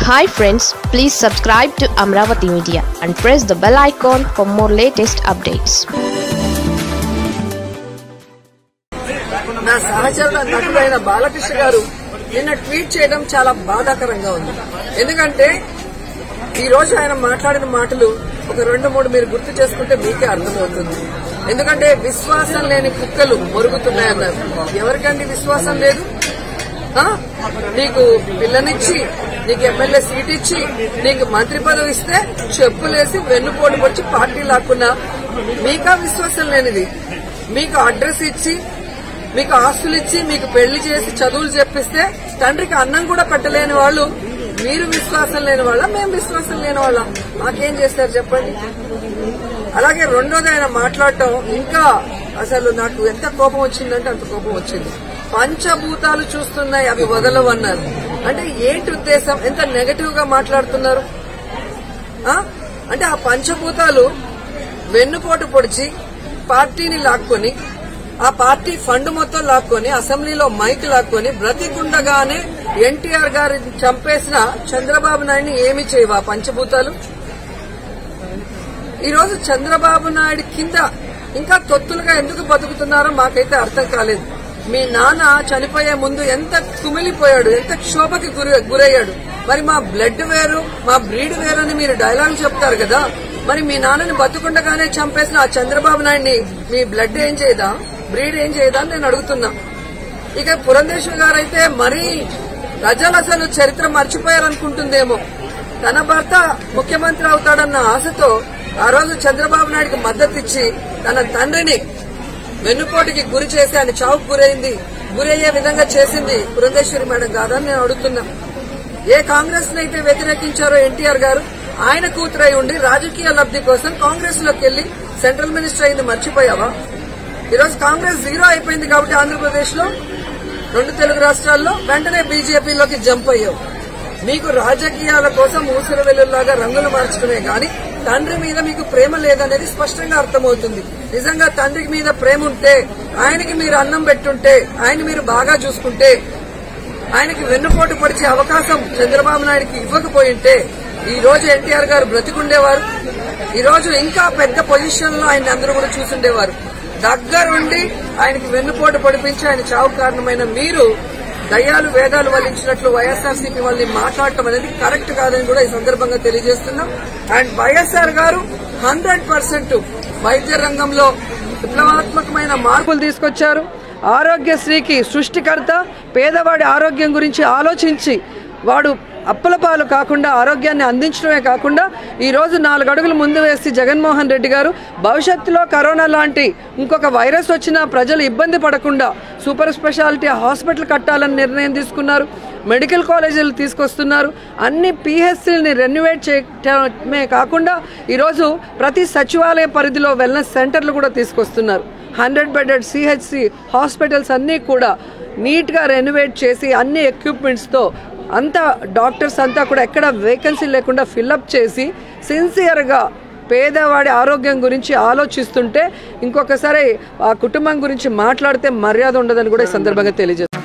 Hi friends please subscribe to Amaravati media and press the bell icon for more latest updates నా సహచర నటుడైన బాలకృష్ణ గారు నిన్న tweet చేయడం చాలా బాధాకరంగా ఉంది ఎందుకంటే ఈ రోజు ఆయన మాట్లాడిన మాటలు ఒక రెండు మూడు మీరు గుర్తు చేసుకుంటే మీకే అర్థమవుతుంది ఎందుకంటే విశ్వాసం లేని కుక్కలు మొరుగుతున్నాయన్నారు ఎవరికండి విశ్వాసం లేదు ఆ? నీకు పిల్లనిచ్చి నీకు ఎమ్మెల్యే సీట్ ఇచ్చి నీకు మంత్రి పదవి ఇస్తే చెప్పులేసి వెన్నుపోటు వచ్చి పార్టీ లాక్కున్నా మీకా విశ్వాసం లేనిది మీకు అడ్రస్ ఇచ్చి మీకు ఆస్తులు ఇచ్చి మీకు పెళ్లి చేసి చదువులు చెప్పిస్తే తండ్రికి అన్నం కూడా పెట్టలేని వాళ్ళు మీరు విశ్వాసం లేని వాళ్ళ మేము విశ్వాసం లేని వాళ్ళ మాకేం చేస్తారు చెప్పండి అలాగే రెండోది ఆయన మాట్లాడటం ఇంకా అసలు నాకు ఎంత కోపం వచ్చిందంటే అంత కోపం వచ్చింది పంచభూతాలు చూస్తున్నాయి అవి వదలవు అన్నారు అంటే ఏంటి ఉద్దేశం ఎంత నెగటివ్ గా మాట్లాడుతున్నారు ఆ? అంటే ఆ పంచభూతాలు వెన్నుపోటు పొడిచి పార్టీని లాక్కొని ఆ పార్టీ ఫండ్ మొత్తం లాక్కొని అసెంబ్లీలో మైక్ లాక్కొని బ్రతికుండగానే ఎన్టీఆర్ గారిని చంపేసిన చంద్రబాబు నాయుడిని ఏమి చేయవా పంచభూతాలు ఈ రోజు చంద్రబాబు నాయుడు కింద ఇంకా తొత్తులుగా ఎందుకు బతుకుతున్నారో మాకైతే అర్థం కాలేదు మీ నాన్న చనిపోయే ముందు ఎంత కుమిలిపోయాడు ఎంత క్షోభకి గురి- గురయ్యాడు మరి మా బ్లడ్ వేరు మా బ్రీడ్ వేరు అని మీరు డైలాగ్ చెప్తారు కదా మరి మీ నాన్నని బతుకుండగానే చంపేసిన ఆ చంద్రబాబు నాయుడిని మీ బ్లడ్ ఏం చేయదా బ్రీడ్ ఏం చేయదా అని నేను అడుగుతున్నా ఇక పురంధేశ్వరి గారు అయితే మరీ ప్రజలు అసలు చరిత్ర మర్చిపోయారనుకుంటుందేమో తన భర్త ముఖ్యమంత్రి అవుతాడన్న ఆశతో ఆ రోజు చంద్రబాబు నాయుడికి మద్దతు ఇచ్చి తన తండ్రిని వెన్నుపోటుకి గురి చేసి ఆయన చావుకు గురైంది గురయ్యే విధంగా చేసింది పురంధేశ్వరి మేడం కాదని నేను అడుగుతున్నా ఏ కాంగ్రెస్ అయితే వ్యతిరేకించారో ఎన్టీఆర్ గారు ఆయన కూతురై ఉండి రాజకీయ లబ్ది కోసం కాంగ్రెస్ లోకి వెళ్లి సెంట్రల్ మినిస్టర్ అయింది మర్చిపోయావా ఈరోజు కాంగ్రెస్ జీరో అయిపోయింది కాబట్టి ఆంధ్రప్రదేశ్ లో రెండు తెలుగు రాష్ట్రాల్లో వెంటనే బీజేపీలోకి జంప్ అయ్యావు మీకు రాజకీయాల కోసం ఊసిరి వెల్లుల్లాగా రంగులు మార్చడమే గాని తండ్రి మీద మీకు ప్రేమ లేదనేది స్పష్టంగా అర్థమవుతుంది నిజంగా తండ్రి మీద ప్రేమ ఉంటే ఆయనకి మీరు అన్నం పెట్టుంటే ఆయన మీరు బాగా చూసుకుంటే ఆయనకి వెన్నుపోటు పడిచే అవకాశం చంద్రబాబు నాయుడికి ఇవ్వకపోయింటే ఈ రోజు ఎన్టీఆర్ గారు బ్రతికుండేవారు ఈ రోజు ఇంకా పెద్ద పొజిషన్ లో ఆయన అందరూ కూడా చూసుండేవారు దగ్గరుండి ఆయనకి వెన్నుపోటు పడిపించి ఆయన చావు కారణమైన మీరు దయ్యాలు వేదాలు వల్లించినట్లు వైఎస్ఆర్సీపీ వాళ్ళని మాట్లాడటం అనేది కరెక్ట్ కాదని కూడా ఈ సందర్భంగా తెలియజేస్తున్నాం అండ్ వైఎస్ఆర్ గారు హండ్రెడ్ పర్సెంట్ వైద్య రంగంలో విప్లవాత్మకమైన మార్పులు తీసుకొచ్చారు ఆరోగ్యశ్రీకి సృష్టికర్త పేదవాడి ఆరోగ్యం గురించి ఆలోచించి వాడు అప్పుల పాలు కాకుండా ఆరోగ్యాన్ని అందించడమే కాకుండా ఈ రోజు నాలుగు అడుగులు ముందు వేసి జగన్మోహన్ రెడ్డి గారు భవిష్యత్తులో కరోనా లాంటి ఇంకొక వైరస్ వచ్చినా ప్రజలు ఇబ్బంది పడకుండా సూపర్ స్పెషాలిటీ హాస్పిటల్ కట్టాలని నిర్ణయం తీసుకున్నారు మెడికల్ కాలేజీలు తీసుకొస్తున్నారు అన్ని పిహెచ్సిని రెన్యువేట్ చేయటమే కాకుండా ఈరోజు ప్రతి సచివాలయ పరిధిలో వెల్నెస్ సెంటర్లు కూడా తీసుకొస్తున్నారు హండ్రెడ్ బెడెడ్ సిహెచ్సి హాస్పిటల్స్ అన్నీ కూడా నీట్గా రెనోవేట్ చేసి అన్ని ఎక్విప్మెంట్స్తో అంతా డాక్టర్స్ అంతా కూడా ఎక్కడ వేకెన్సీ లేకుండా ఫిల్అప్ చేసి సిన్సియర్గా పేదవాడి ఆరోగ్యం గురించి ఆలోచిస్తుంటే ఇంకొకసారి ఆ కుటుంబం గురించి మాట్లాడితే మర్యాద ఉండదని కూడా ఈ సందర్భంగా తెలియజేస్తారు